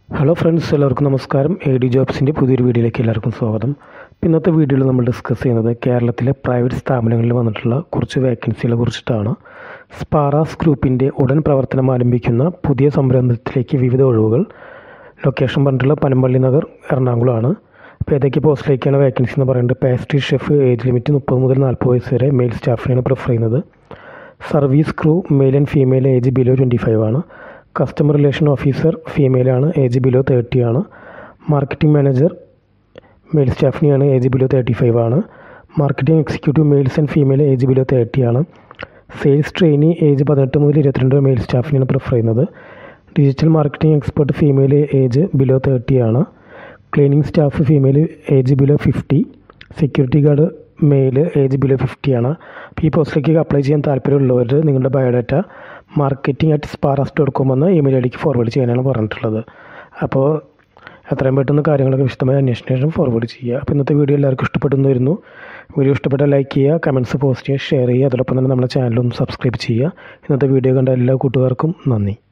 hello friends എല്ലാവർക്കും നമസ്കാരം A D ജോബ്സിൻ്റെ പുതിയൊരു വീഡിയോയിലേക്ക് എല്ലാവർക്കും സ്വാഗതം ഇന്നത്തെ വീഡിയോയിൽ നമ്മൾ ഡിസ്കസ് ചെയ്യുന്നത് കേരളത്തിലെ പ്രൈവറ്റ് സ്ഥാപനങ്ങളിൽ വന്നിട്ടുള്ള കുറച്ച് വേക്കൻസികളെ കുറിച്ചിട്ടാണ് സ്പാറാസ് ഗ്രൂപ്പിൻ്റെ ഉടൻ പ്രവർത്തനം ആരംഭിക്കുന്ന പുതിയ സംരംഭത്തിലേക്ക് വിവിധ ഒഴിവുകൾ ലൊക്കേഷൻ പറഞ്ഞിട്ടുള്ള പനമ്പള്ളി നഗർ എറണാകുളമാണ് അപ്പോൾ ഏതൊക്കെ പോസ്റ്റിലേക്കാണ് വേക്കൻസി എന്ന് പറയുന്നത് പാസ്ട്രി ഷെഫ് ഏജ് ലിമിറ്റ് മുപ്പത് മുതൽ നാൽപ്പത് വയസ്സ് വരെ മെയിൽ സ്റ്റാഫിനെയാണ് പ്രിഫർ ചെയ്യുന്നത് service crew male and female age below twenty five ആണ് കസ്റ്റമർ റിലേഷൻ ഓഫീസർ ഫീമെയിലാണ് ഏജ് ബിലോ തേർട്ടി ആണ് മാർക്കറ്റിംഗ് മാനേജർ മെയിൽ സ്റ്റാഫിനെയാണ് ഏജ് ബിലോ തേർട്ടി ഫൈവ് ആണ് marketing executive males and female age below thirty ആണ് sales trainee age പതിനെട്ട് മുതൽ ഇരുപത്തിരണ്ട് male സ്റ്റാഫിനെയാണ് പ്രിഫർ ചെയ്യുന്നത് digital marketing expert female age below thirty ആണ് cleaning staff female age below fifty security guard mail age below fifty ആണ് അപ്പോൾ ഈ പോസ്റ്റിലേക്ക് അപ്ലൈ ചെയ്യാൻ താല്പര്യമുള്ളവർ നിങ്ങളുടെ biodata marketing at Sparas dot com എന്ന ഇമെയിൽ ഐ ഡിക്ക് ഫോർവേഡ് ചെയ്യാനാണ് പറഞ്ഞിട്ടുള്ളത് അപ്പോൾ എത്രയും പെട്ടെന്ന് കാര്യങ്ങളൊക്കെ വിശദമായി അന്വേഷണ ശേഷം ഫോർവേഡ് ചെയ്യുക അപ്പോൾ ഇന്നത്തെ വീഡിയോ എല്ലാവർക്കും ഇഷ്ടപ്പെട്ടെന്ന് വരുന്നു വീഡിയോ ഇഷ്ടപ്പെട്ടാൽ ലൈക്ക് ചെയ്യുക കമൻറ്റ്സ് പോസ്റ്റ് ചെയ്യുക ഷെയർ ചെയ്യുക അതോടൊപ്പം തന്നെ നമ്മുടെ ചാനലൊന്ന് സബ്സ്ക്രൈബ് ചെയ്യുക ഇന്നത്തെ വീഡിയോ കണ്ട എല്ലാ കൂട്ടുകാർക്കും നന്ദി